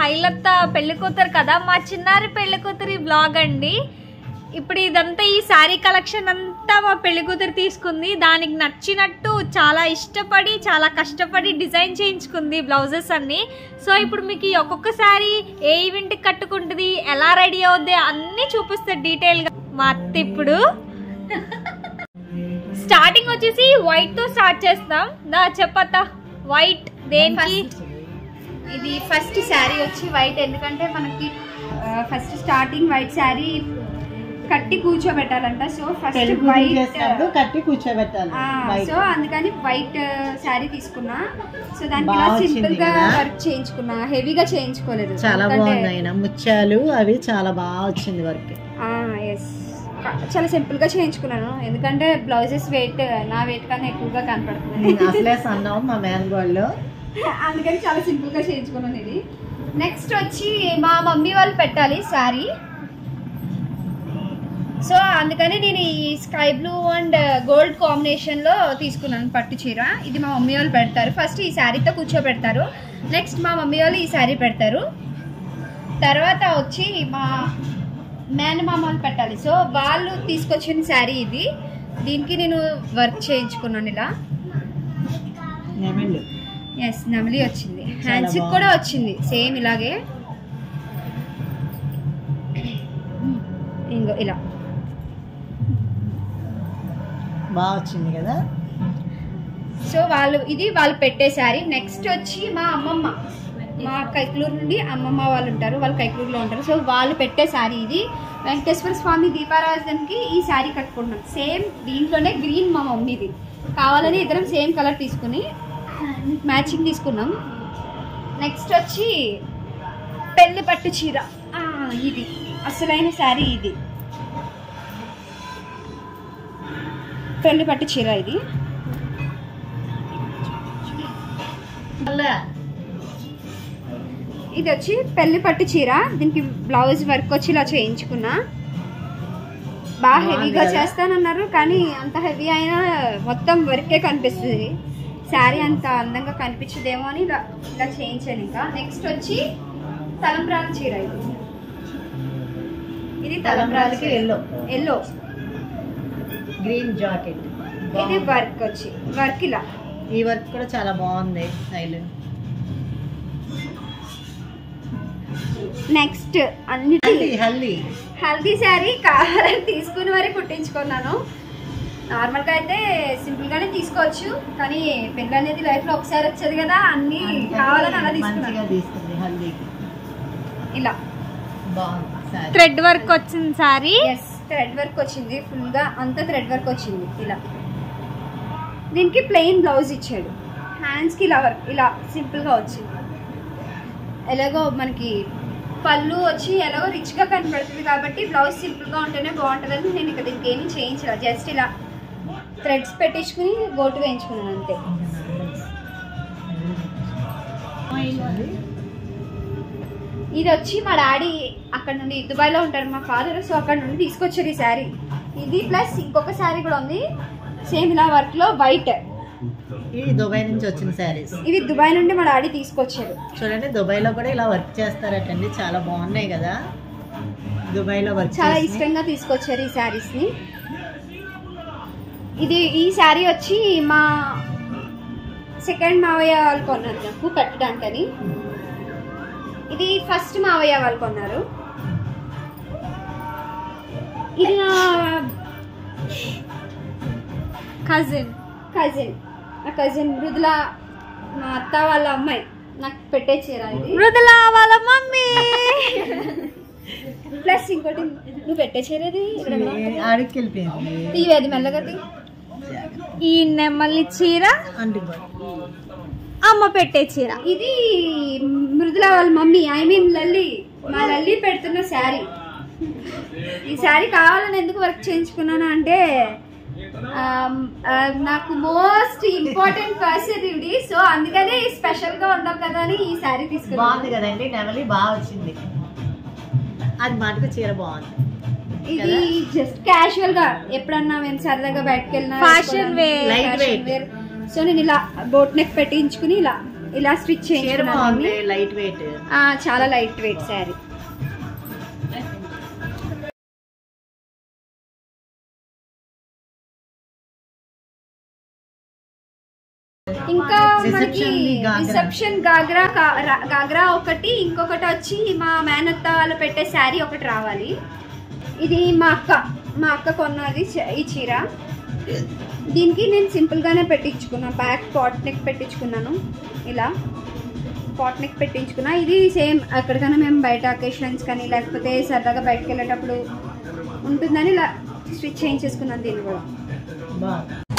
స్మైలత్త పెళ్లి కూతురు కదా మా చిన్నారి పెళ్లి కూతురి బ్లాగ్ అండి ఇప్పుడు ఇదంతా ఈ శారీ కలెక్షన్ అంతా మా పెళ్లి కూతురు తీసుకుంది దానికి నచ్చినట్టు చాలా ఇష్టపడి చాలా కష్టపడి డిజైన్ చేయించుకుంది బ్లౌజెస్ అన్ని సో ఇప్పుడు మీకు ఈ ఒక్కొక్క శారీ ఏ ఈవెంట్కి కట్టుకుంటుంది ఎలా రెడీ అవుద్ది అన్నీ చూపిస్తారు డీటెయిల్గా మా అత్త ఇప్పుడు స్టార్టింగ్ వచ్చేసి వైట్ తో స్టార్ట్ చేస్తాం నా చెప్పత్త వైట్ దేనికి ఇది ఫస్ట్ శారీ వచ్చి వైట్ ఎందుకంటే మనకి ఫస్ట్ స్టార్టింగ్ వైట్ శారీ కట్టి కూర్చోబెట్టాలంట సో ఫస్ట్ పెళ్లి కూతురు వైట్ చేసినప్పుడు కట్టి కూర్చోబెట్టాలి బయట. సో అందుకని వైట్ శారీ తీసుకున్నా సో దానికి బాగా ఇలా వచ్చింది సింపుల్ గా కదా? వర్క్ చేయించుకున్నా హెవీగా చేయించుకోలేదు చాలా ఎందుకంటే- బాగుంది ఆయన ముత్యాలు అవి చాలా బాగా వచ్చింది వర్క్ ఆ, ఎస్ చాలా సింపుల్ గా చేయించుకున్నాను ఎందుకంటే బ్లౌజెస్ వెయిట్ నా వెయిట్ కన్నా ఎక్కువగా కనపడుతుంది అసలే సన్నాం మా మేనగోళ్ళు అందుకని చాలా సింపుల్ గా చేయించుకున్నాను ఇది నెక్స్ట్ వచ్చి మా మమ్మీ వాళ్ళు పెట్టాలి శారీ సో అందుకని నేను ఈ sky blue and gold combination లో తీసుకున్నాను పట్టు చీర ఇది మా మమ్మీ వాళ్ళు పెడతారు ఫస్ట్ ఈ శారీతో కూర్చోబెడతారు నెక్స్ట్ మా మమ్మీ వాళ్ళు ఈ శారీ పెడతారు తర్వాత వచ్చి మా మేనమామ వాళ్ళు పెట్టాలి సో వాళ్ళు తీసుకొచ్చిన శారీ ఇది దీనికి నేను వర్క్ చేయించుకున్నాను ఇలా నెమళ్ళు ఎస్ నమిలి వచ్చింది చాలా హ్యాండ్స్ బాగుంది. కూడా వచ్చింది సేమ్ ఇలాగే ఇంకో ఇలా బాగా వచ్చింది కదా సో వాళ్ళు ఇది వాళ్ళు పెట్టే శారీ నెక్స్ట్ వచ్చి మా అమ్మమ్మ మా కైకలూరు నుండి అమ్మమ్మ వాళ్ళు ఉంటారు వాళ్ళు కైకలూరులో ఉంటారు సో వాళ్ళు పెట్టే శారీ ఇది వెంకటేశ్వర స్వామి దీపారాధనకి ఈ శారీ కట్టుకుంటున్నాం సేమ్ దీంట్లోనే గ్రీన్ మా మమ్మీది కావాలని ఇద్దరం సేమ్ కలర్ తీసుకుని మ్యాచింగ్ తీసుకున్నాం నెక్స్ట్ వచ్చి పెళ్లి పట్టు చీర ఆ, ఇది అసలైన శారీ ఇది పెళ్లి పట్టు చీర ఇది ఇది వచ్చి పెళ్లి పట్టు చీర దీనికి బ్లౌజ్ వర్క్ వచ్చి ఇలా చేయించుకున్నా బాగా బాగుంది హెవీగా కదా? చేస్తానన్నారు కానీ అంత హెవీ అయినా మొత్తం వర్కే కనిపిస్తుంది శారీ అంత అందంగా కనిపించదేమో అని ఇలా ఇలా చేయించాను ఇంకా నెక్స్ట్ వచ్చి తలంబ్రాల చీర ఇది ఇది తలంబ్రాల తలంబ్రాలకి చీర yellow. ఎల్లో గ్రీన్ జాకెట్ ఇది వర్క్ వచ్చి వర్క్ ఇలా ఈ వర్క్ కూడా చాలా బాగుంది స్టైల్ నెక్స్ట్ అన్నిటి హల్దీ హల్దీ హల్దీ శారీ కావాలని తీసుకుని మరీ కుట్టించుకున్నాను నార్మల్గా అయితే సింపుల్గానే తీసుకోవచ్చు కానీ పెళ్ళి అనేది లైఫ్లో ఒకసారి వచ్చేది కదా అన్నీ కావాలని అలా మంచిగా తీసుకున్నాను తీసుకుంది హల్దీకి ఇలా బాగుంది సారీ థ్రెడ్ వర్క్ వచ్చింది సారీ ఎస్ థ్రెడ్ వర్క్ వచ్చింది ఫుల్గా అంతా థ్రెడ్ వర్క్ వచ్చింది ఇలా దీనికి ప్లెయిన్ బ్లౌజ్ ఇచ్చాడు హ్యాండ్స్కి ఇలా వర్క్ ఇలా సింపుల్గా వచ్చింది ఎలాగో మనకి పళ్ళు వచ్చి ఎలాగో రిచ్గా కనపడుతుంది కాబట్టి బ్లౌజ్ సింపుల్గా ఉంటేనే బాగుంటుందని నేను ఇక దీనికి ఏమీ చేయించలే జస్ట్ ఇలా థ్రెడ్స్ పెట్టించుకుని గోటు వేయించుకున్నాను అంతే ఇది వచ్చి మా డాడీ అక్కడ నుండి దుబాయ్లో ఉంటారు మా ఫాదర్ సో అక్కడ నుండి తీసుకొచ్చారు ఈ శారీ ఇది ప్లస్ ఇంకొక శారీ కూడా ఉంది సేమ్ ఇలా వర్క్లో వైట్ ఇవి దుబాయ్ నుంచి వచ్చిన శారీస్ ఇవి దుబాయ్ నుండి మా డాడీ తీసుకొచ్చారు చూడండి దుబాయ్లో కూడా ఇలా వర్క్ చేస్తారటండి చాలా బాగున్నాయి కదా దుబాయ్లో వర్క్ చాలా చేసినవి. ఇష్టంగా తీసుకొచ్చారు ఈ శారీస్ని ఇది ఈ శారీ వచ్చి మా సెకండ్ మావయ్య వాళ్ళు కొన్నారు నాకు కట్టడానికని ఇది ఫస్ట్ మావయ్య వాళ్ళు కొన్నారు ఇది నా కజిన్ కజిన్ నా కజిన్ మృదుల మా అత్త వాళ్ళ అమ్మాయి నాకు పెట్టే చీర ఇది మృదుల వాళ్ళ మమ్మీ ప్లస్ ఇంకోటి నువ్వు పెట్టే చీర ఇది ఇక్కడ కూడా ఉంటుంది. ఆడికి వెళ్ళిపోయింది తీవి అది మెల్లగా తీ. ఈ నెమ్మలి చీర అంటుకోండి అమ్మ పెట్టే చీర ఇది మృదుల వాళ్ళ మమ్మీ ఐ మీన్ లల్లి మా లల్లి పెడుతున్న శారీ ఈ శారీ కావాలని ఎందుకు వర్క్ చేయించుకున్నాను అంటే ఆమ్, ఆ, నాకు మోస్ట్ ఇంపార్టెంట్ పర్సన్ ఇవి సో అందుకనే స్పెషల్ గా ఉండాలి కదా అని ఈ శారీ బాగుంది తీసుకున్నాను కదండి నెమలి బాగా వచ్చింది అది మటుకు చీర బాగుంది ఇది జస్ట్ క్యాజువల్ గా ఎప్పుడన్నా మేము సరదాగా బయటకు వెళ్ళినా Fashion wear. Light weight. So నేను ఇలా బోట్ నెక్ పెట్టించుకుని ఇలా ఇలా స్టిచ్ చీర చేయించుకున్నాను బాగుంది లైట్ వెయిట్ ఆ, చాలా లైట్ వెయిట్ శారీ ఇంకా మనకి Reception ది గాగ్రా. రిసెప్షన్ గాగ్రా కా- రా- గాగ్రా ఒకటి ఇంకొకటి వచ్చి మా మేనత్త వాళ్ళు పెట్టే శారీ ఒకటి రావాలి ఇది మా అక్క మా అక్క కొన్నది చ- ఈ చీర దీనికి నేను సింపుల్గానే పెట్టించుకున్నా బ్యాక్ పాట్ నెక్ పెట్టించుకున్నాను ఇలా పాట్ నెక్ పెట్టించుకున్నా ఇది సేమ్ ఎక్కడికైనా మేము బయట అకేషన్స్ కానీ లేకపోతే సరదాగా బయటకు వెళ్ళేటప్పుడు ఉంటుందని ఇలా స్టిచ్ చేయించేసుకున్నాను దీన్ని కూడా బాగుంది